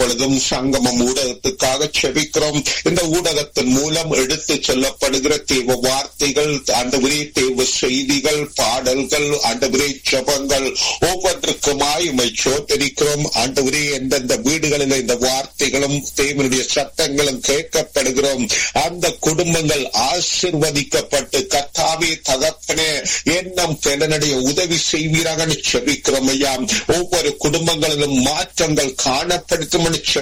இப்பொழுதும் சங்கமம் ஊடகத்துக்காக செபிக்கிறோம் இந்த ஊடகத்தின் மூலம் எடுத்து செல்லப்படுகிற தேவ வார்த்தைகள் ஆண்டவரே தேவ செய்திகள் பாடல்கள் ஆண்டவரே ஜபங்கள் ஒவ்வொன்றுக்குமாய் உமை சோத்தரிக்கிறோம் ஆண்டவரே எந்தெந்த வீடுகளில் இந்த வார்த்தைகளும் தேவனுடைய சட்டங்களும் கேட்கப்படுகிறோம் அந்த குடும்பங்கள் ஆசிர்வதிக்கப்பட்டு கத்தாவே தகப்பனே எண்ணம் பெலனுடைய உதவி செய்வீராக செபிக்கிறோம் ஐயா ஒவ்வொரு குடும்பங்களிலும் மாற்றங்கள் காணப்படுத்தும்